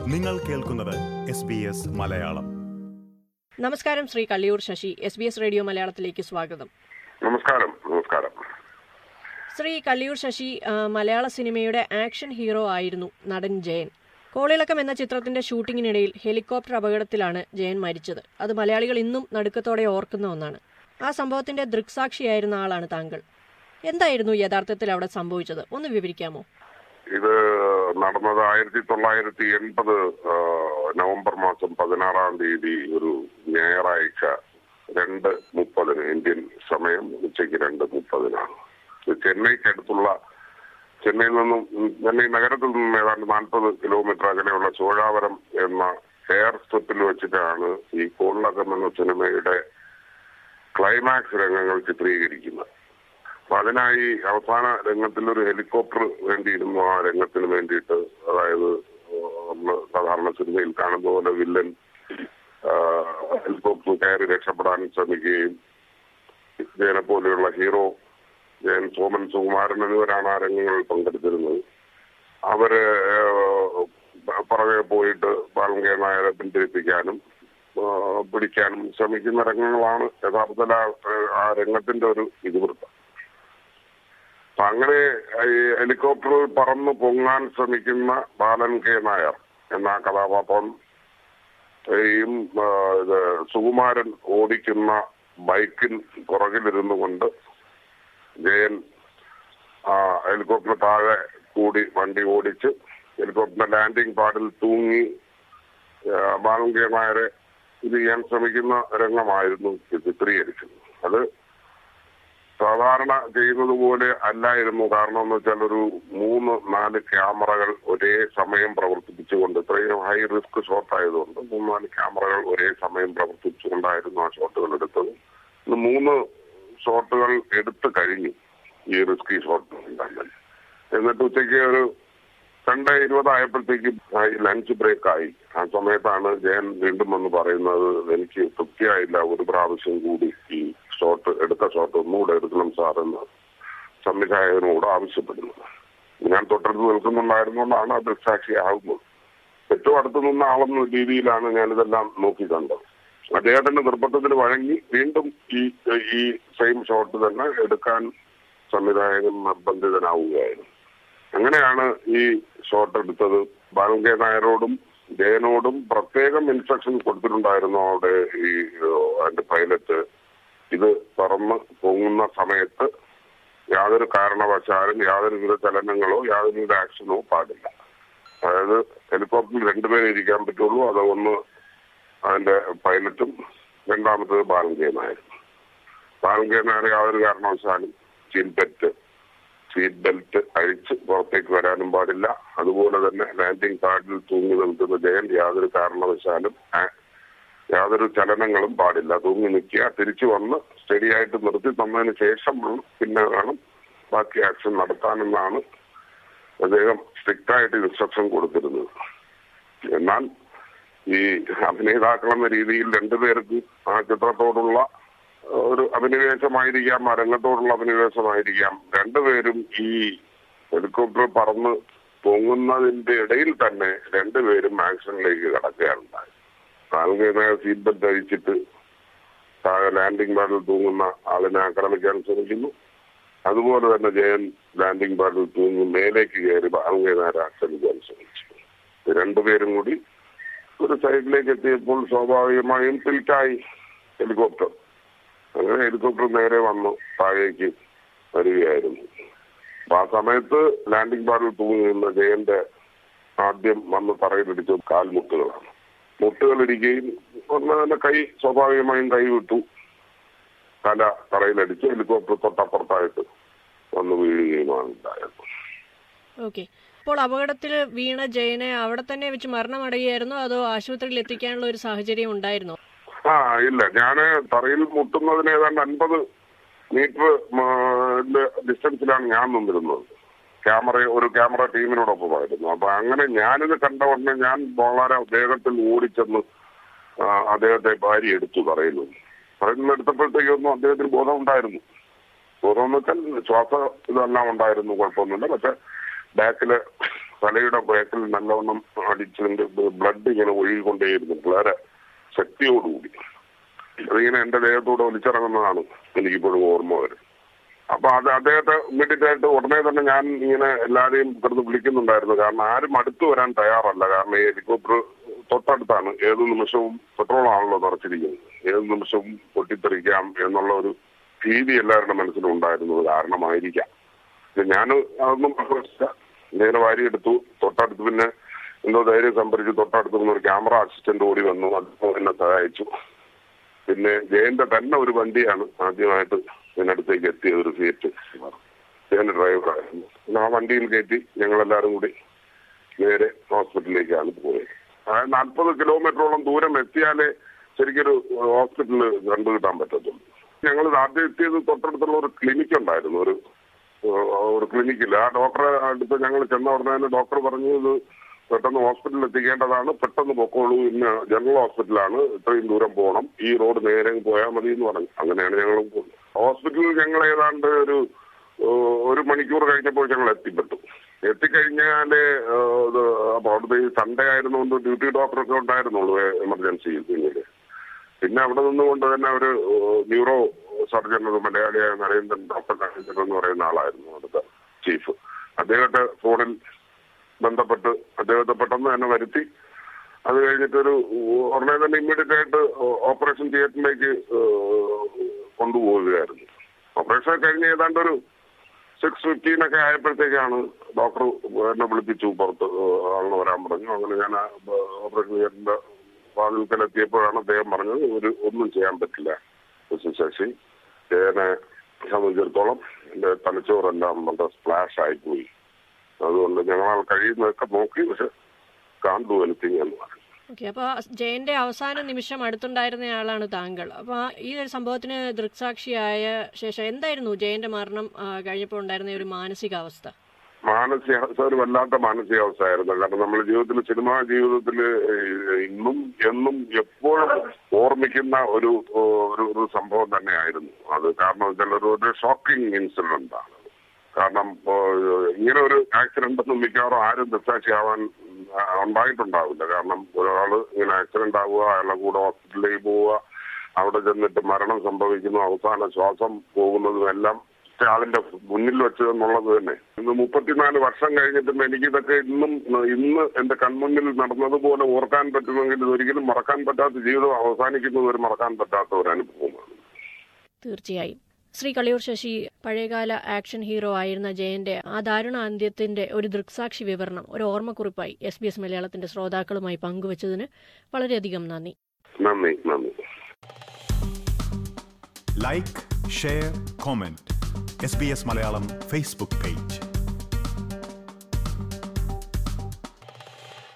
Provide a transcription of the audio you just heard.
നിങ്ങൾ കേൾക്കുന്നത് S B S Malayalam നമസ്കാരം Shri Kalliyoor Sasi S B S radio മലയാളത്തിലേക്ക് സ്വാഗതം നമസ്കാരം നമസ്കാരം ശ്രീ കള്ളിയൂർ ശശി ആ, മലയാള സിനിമയുടെ ആക്ഷൻ ഹീറോ ആയിരുന്നു നടൻ ജയൻ കോളിളക്കം എന്ന ചിത്രത്തിന്റെ ഷൂട്ടിങ്ങിനിടയിൽ ഹെലികോപ്റ്റർ അപകടത്തിലാണ് ജയൻ മരിച്ചത് അത് മലയാളികൾ ഇന്നും നടുക്കത്തോടെ ഓർക്കുന്ന ഒന്നാണ് ആ സംഭവത്തിന്റെ ദൃക്സാക്ഷിയായിരുന്ന ആളാണ് താങ്കൾ എന്തായിരുന്നു യഥാർത്ഥത്തിൽ അവിടെ സംഭവിച്ചത് ഒന്ന് വിവരിക്കാമോ ഇത് നടന്നത് ആയിരത്തി തൊള്ളായിരത്തി എൺപത് നവംബർ മാസം പതിനാറാം തീയതി ഒരു ഞായറാഴ്ച രണ്ട് മുപ്പതിന് ഇന്ത്യൻ സമയം ഉച്ചയ്ക്ക് രണ്ട് മുപ്പതിനാണ് ഇത് ചെന്നൈക്കടുത്തുള്ള ചെന്നൈയിൽ നിന്നും ഉം, ചെന്നൈ നഗരത്തിൽ നിന്നും ഏതാണ്ട് നാൽപ്പത് കിലോമീറ്റർ അകലെയുള്ള ചോഴാവരം എന്ന എയർ സ്ട്രിപ്പിൽ വെച്ചിട്ടാണ് ഈ കോളിളക്കം എന്ന സിനിമയുടെ ക്ലൈമാക്സ് രംഗങ്ങൾ ചിത്രീകരിക്കുന്നത് അപ്പൊ അതിനായി അവസാന രംഗത്തിൽ ഒരു ഹെലികോപ്റ്റർ വേണ്ടിയിരുന്നു ആ രംഗത്തിന് വേണ്ടിയിട്ട് അതായത് നമ്മൾ സാധാരണ സിനിമയിൽ കാണുന്ന പോലെ വില്ലൻ ആ, ഹെലികോപ്റ്റർ കയറി രക്ഷപ്പെടാൻ ശ്രമിക്കുകയും ജയനെ പോലെയുള്ള ഹീറോ ജയൻ സോമൻ സുകുമാരൻ എന്നിവരാണ് ആ രംഗങ്ങളിൽ പങ്കെടുത്തിരുന്നത് അവര് ആ, പുറകെ പോയിട്ട് ബാലങ്കേ നായരെ പിന്തിരിപ്പിക്കാനും ആ, പിടിക്കാനും ശ്രമിക്കുന്ന രംഗങ്ങളാണ് യഥാർത്ഥത്തിൽ ആ, ആ രംഗത്തിന്റെ ഒരു ഇതിവൃത്തം അപ്പൊ അങ്ങനെ ഈ ഹെലികോപ്റ്ററിൽ പറന്ന് പൊങ്ങാൻ ശ്രമിക്കുന്ന ബാലൻ കെ നായർ എന്ന കഥാപാത്രം യും ആ, ഇത് സുകുമാരൻ ഓടിക്കുന്ന ബൈക്കിൻ പുറകിലിരുന്നു കൊണ്ട് ജയൻ ആ, ഹെലികോപ്റ്റർ താഴെ കൂടി വണ്ടി ഓടിച്ച് ഹെലികോപ്റ്ററിന്റെ ലാൻഡിംഗ് പാഡിൽ തൂങ്ങി ആ, ബാലൻ കെ നായരെ ഇത് ചെയ്യാൻ ശ്രമിക്കുന്ന രംഗമായിരുന്നു ചിത്രീകരിച്ചത് അത് സാധാരണ ചെയ്യുന്നത് പോലെ അല്ലായിരുന്നു കാരണം എന്ന് വെച്ചാൽ ഒരു മൂന്ന് നാല് ക്യാമറകൾ ഒരേ സമയം പ്രവർത്തിപ്പിച്ചുകൊണ്ട് ഇത്രയും ഹൈ റിസ്ക് ഷോട്ട് ആയതുകൊണ്ട് മൂന്ന് നാല് ക്യാമറകൾ ഒരേ സമയം പ്രവർത്തിപ്പിച്ചുകൊണ്ടായിരുന്നു ആ ഷോട്ടുകൾ എടുത്തത് ഇന്ന് മൂന്ന് ഷോട്ടുകൾ എടുത്തു കഴിഞ്ഞു ഈ റിസ്കി ഷോട്ട് തന്നെ എന്നിട്ട് ഉച്ചയ്ക്ക് ഒരു രണ്ട് ഇരുപതായപ്പോഴത്തേക്ക് ലഞ്ച് ബ്രേക്ക് ആയി ആ സമയത്താണ് ജയൻ വീണ്ടും വന്ന് പറയുന്നത് എനിക്ക് തൃപ്തിയായില്ല ഒരു പ്രാവശ്യം കൂടി ഈ ഷോട്ട് എടുത്ത ഷോട്ട് ഒന്നുകൂടെ എടുക്കണം സാർ എന്ന് സംവിധായകനോട് ആവശ്യപ്പെടുന്നു ഞാൻ തൊട്ടടുത്ത് നിൽക്കുന്നുണ്ടായിരുന്നുകൊണ്ടാണ് അത് സാക്ഷിയാകുന്നത് ഏറ്റവും അടുത്ത് നിന്ന ആളെന്ന രീതിയിലാണ് ഞാനിതെല്ലാം നോക്കിക്കണ്ടത് അദ്ദേഹത്തിന്റെ നിർബന്ധത്തിന് വഴങ്ങി വീണ്ടും ഈ ഈ സെയിം ഷോട്ട് തന്നെ എടുക്കാൻ സംവിധായകൻ നിർബന്ധിതനാവുകയായിരുന്നു അങ്ങനെയാണ് ഈ ഷോട്ട് എടുത്തത് ബാലൻ കെ നായരോടും ജയനോടും പ്രത്യേകം ഇൻസ്ട്രക്ഷൻ കൊടുത്തിട്ടുണ്ടായിരുന്നു അവിടെ ഈ ഏഹ്, അതിന്റെ പൈലറ്റ് ഇത് പറന്ന് പൊങ്ങുന്ന സമയത്ത് യാതൊരു കാരണവശാലും യാതൊരുവിധ ചലനങ്ങളോ യാതൊരുവിധ ആക്ഷനോ പാടില്ല അതായത് ഹെലികോപ്റ്ററിൽ രണ്ടുപേരെ ഇരിക്കാൻ പറ്റുള്ളൂ അത് ഒന്ന് അതിന്റെ പൈലറ്റും രണ്ടാമത്തത് ബാലൻ കെ നായരും ബാലൻ കെ നായർ യാതൊരു കാരണവശാലും സീറ്റ് ബെൽറ്റ് സീറ്റ് ബെൽറ്റ് അഴിച്ച് പുറത്തേക്ക് വരാനും പാടില്ല അതുപോലെ തന്നെ ലാൻഡിംഗ് പാഡിൽ തൂങ്ങി നിൽക്കുന്ന ജയൻ യാതൊരു കാരണവശാലും ആ- യാതൊരു ചലനങ്ങളും പാടില്ല തൂങ്ങി നിൽക്കുക തിരിച്ചു വന്ന് സ്റ്റഡിയായിട്ട് നിർത്തി തന്നതിന് ശേഷം വേണം പിന്നെ വേണം ബാക്കി ആക്ഷൻ നടത്താനെന്നാണ് അദ്ദേഹം സ്ട്രിക്റ്റ് ആയിട്ട് ഇൻസ്ട്രക്ഷൻ കൊടുത്തിരുന്നത് എന്നാൽ ഈ അഭിനേതാക്കൾ എന്ന രീതിയിൽ രണ്ടുപേർക്ക് ആ ചിത്രത്തോടുള്ള ഒരു അഭിനിവേശമായിരിക്കാം ആ രംഗത്തോടുള്ള അഭിനിവേശമായിരിക്കാം രണ്ടുപേരും ഈ ഹെലികോപ്റ്റർ പറന്ന് പൊങ്ങുന്നതിന്റെ ഇടയിൽ തന്നെ രണ്ടുപേരും ആക്ഷനിലേക്ക് കടക്കുകയുണ്ടായി ആളുകളെ സീറ്റ് ബെൽറ്റ് അഴിച്ചിട്ട് താഴെ ലാൻഡിംഗ് പാഡിൽ തൂങ്ങുന്ന ആളിനെ ആക്രമിക്കാൻ ശ്രമിക്കുന്നു അതുപോലെ തന്നെ ജയൻ ലാൻഡിംഗ് പാഡിൽ തൂങ്ങി മേലേക്ക് കയറി ബാലങ്കേനാരെ ആക്രമിക്കാൻ ശ്രമിച്ചു ഇത് രണ്ടുപേരും കൂടി ഒരു സൈഡിലേക്ക് എത്തിയപ്പോൾ സ്വാഭാവികമായും തിരിച്ചായി ഹെലികോപ്റ്റർ അങ്ങനെ ഹെലികോപ്റ്റർ നേരെ വന്നു താഴേക്ക് വരികയായിരുന്നു അപ്പൊ ആ സമയത്ത് ലാൻഡിംഗ് പാഡിൽ തൂങ്ങി നിന്ന ജയന്റെ ആദ്യം വന്ന് തറയിലിടിച്ച കാൽമുട്ടുകളാണ് മുട്ടുകളിടിക്കുകയും ഒന്ന് തന്നെ കൈ സ്വാഭാവികമായും കൈ വിട്ടു തല തറയിലടിച്ച് ഹെലികോപ്റ്റർ തൊട്ടപ്പുറത്തായിട്ട് വന്ന് വീഴുകയുമാണ് ഉണ്ടായത് ഓക്കെ അപ്പോൾ അപകടത്തിൽ വീണ ജയനെ അവിടെ തന്നെ വെച്ച് മരണമടയുകയായിരുന്നോ അതോ ആശുപത്രിയിൽ എത്തിക്കാനുള്ള ഒരു സാഹചര്യം ഉണ്ടായിരുന്നോ ആ ഇല്ല ഞാന് തറയിൽ മുട്ടുന്നതിന് ഏതാണ്ട് അൻപത് മീറ്റർ ഡിസ്റ്റൻസിലാണ് ഞാൻ നിന്നിരുന്നത് ക്യാമറ ഒരു ക്യാമറ ടീമിനോടൊപ്പമായിരുന്നു അപ്പൊ അങ്ങനെ ഞാനിത് കണ്ട ഉടനെ ഞാൻ വളരെ വേഗത്തിൽ ഓടിച്ചെന്ന് ആ, അദ്ദേഹത്തെ ഭാര്യ എടുത്തു പറയുന്നു പറയുന്ന എടുത്തപ്പോഴത്തേക്കൊന്നും അദ്ദേഹത്തിന് ബോധം ഉണ്ടായിരുന്നു ബോധം എന്ന് വെച്ചാൽ ശ്വാസ ഇതെല്ലാം ഉണ്ടായിരുന്നു കുഴപ്പമൊന്നുമില്ല പക്ഷെ ബാക്കില് തലയുടെ ബാക്കിൽ നല്ലവണ്ണം അടിച്ചതിന്റെ ബ്ലഡ് ഇങ്ങനെ ഒഴുകിക്കൊണ്ടേയിരുന്നു വളരെ ശക്തിയോടുകൂടി അതിങ്ങനെ എന്റെ ദേഹത്തൂടെ ഒലിച്ചിറങ്ങുന്നതാണ് എനിക്കിപ്പോഴും ഓർമ്മ വരും അപ്പൊ അത് അദ്ദേഹത്തെ ഇമ്മീഡിയറ്റ് ആയിട്ട് ഉടനെ തന്നെ ഞാൻ ഇങ്ങനെ എല്ലാരെയും കിടന്ന് വിളിക്കുന്നുണ്ടായിരുന്നു കാരണം ആരും അടുത്ത് വരാൻ തയ്യാറല്ല കാരണം ഈ ഹെലികോപ്റ്റർ തൊട്ടടുത്താണ് ഏത് നിമിഷവും പെട്രോൾ ആണല്ലോ നിറച്ചിരിക്കുന്നത് ഏത് നിമിഷവും പൊട്ടിത്തെറിക്കാം എന്നുള്ള ഒരു ഭീതി എല്ലാവരുടെ മനസ്സിലും ഉണ്ടായിരുന്നത് കാരണമായിരിക്കാം ഞാൻ അതൊന്നും പ്രശ്നമില്ല നേരെ വാരിയെടുത്തു തൊട്ടടുത്ത് പിന്നെ എന്തോ ധൈര്യം സംഭരിച്ചു തൊട്ടടുത്ത് നിന്ന് ഒരു ക്യാമറ അസിസ്റ്റന്റ് ഓടി വന്നു അദ്ദേഹം എന്നെ സഹായിച്ചു പിന്നെ ജയന്റെ തന്നെ ഒരു വണ്ടിയാണ് ആദ്യമായിട്ട് ഇതിനടുത്തേക്ക് എത്തിയ ഒരു ഫിയറ്റ് ജയന്റെ ഡ്രൈവറായിരുന്നു പിന്നെ ആ വണ്ടിയിൽ കയറ്റി ഞങ്ങളെല്ലാരും കൂടി നേരെ ഹോസ്പിറ്റലിലേക്കാണ് പോയത് അതായത് നാൽപ്പത് കിലോമീറ്ററോളം ദൂരം എത്തിയാലേ ശരിക്കൊരു ഹോസ്പിറ്റലിൽ കണ്ടുകിട്ടാൻ പറ്റത്തുള്ളൂ ഞങ്ങൾ ആദ്യം എത്തിയത് തൊട്ടടുത്തുള്ള ഒരു ക്ലിനിക്ക് ഉണ്ടായിരുന്നു ഒരു ഏഹ്, ഒരു ക്ലിനിക്കിൽ ആ ഡോക്ടറെ അടുത്ത് ഞങ്ങൾ ചെന്ന ഉടനെ തന്നെ ഡോക്ടർ പറഞ്ഞു ഇത് പെട്ടെന്ന് ഹോസ്പിറ്റലിൽ എത്തിക്കേണ്ടതാണ് പെട്ടെന്ന് പൊക്കോളൂ ഇന്ന് ജനറൽ ഹോസ്പിറ്റലാണ് ഇത്രയും ദൂരം പോകണം ഈ റോഡ് നേരെ പോയാൽ മതി എന്ന് പറഞ്ഞു അങ്ങനെയാണ് ഞങ്ങൾ പോകുന്നത് ഹോസ്പിറ്റലിൽ ഞങ്ങൾ ഏതാണ്ട് ഒരു ഏഹ്, ഒരു മണിക്കൂർ കഴിഞ്ഞപ്പോൾ ഞങ്ങൾ എത്തിപ്പെട്ടു എത്തിക്കഴിഞ്ഞാല് ഏഹ്, ഇത് അപ്പൊ അവിടുത്തെ ഈ സൺഡേ ആയിരുന്നുകൊണ്ട് ഡ്യൂട്ടി ഡോക്ടറൊക്കെ ഉണ്ടായിരുന്നുള്ളൂ എമർജൻസിയിൽ പിന്നീട് പിന്നെ അവിടെ നിന്നുകൊണ്ട് തന്നെ ഒരു ഏഹ്, ന്യൂറോ സർജൻ ഒരു മലയാളിയായ നരേന്ദ്രൻ ഡോക്ടർ നരേന്ദ്രൻ എന്ന് പറയുന്ന ആളായിരുന്നു അവിടുത്തെ ചീഫ് അദ്ദേഹത്തെ ഫോണിൽ ബന്ധപ്പെട്ട് അദ്ദേഹത്തെ പെട്ടെന്ന് തന്നെ വരുത്തി അത് കഴിഞ്ഞിട്ടൊരു ഉടനെ തന്നെ ഇമ്മീഡിയറ്റ് ആയിട്ട് ഓപ്പറേഷൻ തിയേറ്ററിലേക്ക് ഏഹ്, കൊണ്ടുപോവുകയായിരുന്നു ഓപ്പറേഷൻ കഴിഞ്ഞ് ഏതാണ്ട് ഒരു സിക്സ് ഫിഫ്റ്റീൻ ഒക്കെ ആയപ്പോഴത്തേക്കാണ് ഡോക്ടർ എന്നെ വിളിപ്പിച്ചു പുറത്ത് ആളിന് വരാൻ പറഞ്ഞു അങ്ങനെ ഞാൻ ആ, ഓപ്പറേഷൻ തിയേറ്ററിന്റെ വാതിൽക്കലെത്തിയപ്പോഴാണ് അദ്ദേഹം പറഞ്ഞത് ഒരു ഒന്നും ചെയ്യാൻ പറ്റില്ല മിസ്റ്റർ ശശി ജയനെ സംബന്ധിച്ചിടത്തോളം എന്റെ തലച്ചോറെല്ലാം വളരെ സ്പ്ലാഷ് ആയിപ്പോയി അതുകൊണ്ട് ഞങ്ങൾ കഴിയുന്നതൊക്കെ നോക്കി പക്ഷെ കാൺ ഡു എനിത്തിങ് എന്ന് പറഞ്ഞു ഓക്കെ അപ്പോൾ ജയന്റെ അവസാന നിമിഷം അടുത്തുണ്ടായിരുന്നയാളാണ് താങ്കൾ അപ്പോൾ ഈ ഒരു സംഭവത്തിന് ദൃക്സാക്ഷിയായ ശേഷം എന്തായിരുന്നു ജയന്റെ മരണം ആ, കഴിഞ്ഞപ്പോൾ ഉണ്ടായിരുന്ന ഒരു മാനസികാവസ്ഥ മാനസികാവസ്ഥ ഒരു വല്ലാത്ത മാനസികാവസ്ഥയായിരുന്നു കാരണം നമ്മുടെ ജീവിതത്തിൽ സിനിമാ ജീവിതത്തിൽ ഇന്നും എന്നും എപ്പോഴും ഓർമ്മിക്കുന്ന ഒരു ഒരു ഒരു സംഭവം തന്നെയായിരുന്നു അത് കാരണം വെച്ചാൽ ഒരു ഒരു ഷോക്കിംഗ് ഇൻസിഡന്റ് ആണ് കാരണം ഏഹ്, ഇങ്ങനെ ഒരു ആക്സിഡന്റ് ഒന്നും മിക്കവാറും ആരും ദൃക്സാക്ഷിയാവാൻ ആ, ഉണ്ടായിട്ടുണ്ടാവില്ല കാരണം ഒരാള് ഇങ്ങനെ ആക്സിഡന്റ് ആവുക അയാളുടെ കൂടെ ഹോസ്പിറ്റലിലേക്ക് പോവുക അവിടെ ചെന്നിട്ട് മരണം സംഭവിക്കുന്നു അവസാന ശ്വാസം പോകുന്നതും എല്ലാം ഒറ്റ ആളിന്റെ മുന്നിൽ വെച്ച് എന്നുള്ളത് തന്നെ ഇന്ന് മുപ്പത്തിനാല് വർഷം കഴിഞ്ഞിട്ടും എനിക്കിതൊക്കെ ഇന്നും ഇന്ന് എന്റെ കൺമുന്നിൽ നടന്നതുപോലെ ഓർക്കാൻ പറ്റുമെങ്കിൽ ഇതൊരിക്കലും മറക്കാൻ പറ്റാത്ത ജീവിതം അവസാനിക്കുന്നത് ഒരു മറക്കാൻ പറ്റാത്ത ഒരു അനുഭവമാണ് തീർച്ചയായും ശ്രീ കളിയൂർ ശശി പഴയകാല ആക്ഷൻ ഹീറോ ആയിരുന്ന ജയന്റെ ആ ദാരുണ അന്ത്യത്തിന്റെ ഒരു ദൃക്സാക്ഷി വിവരണം ഒരു ഓർമ്മക്കുറിപ്പായി എസ് ബി എസ് മലയാളത്തിന്റെ ശ്രോതാക്കളുമായി പങ്കുവച്ചതിന് വളരെയധികം നന്ദി നന്ദി നന്ദി like share comment S B S Malayalam Facebook page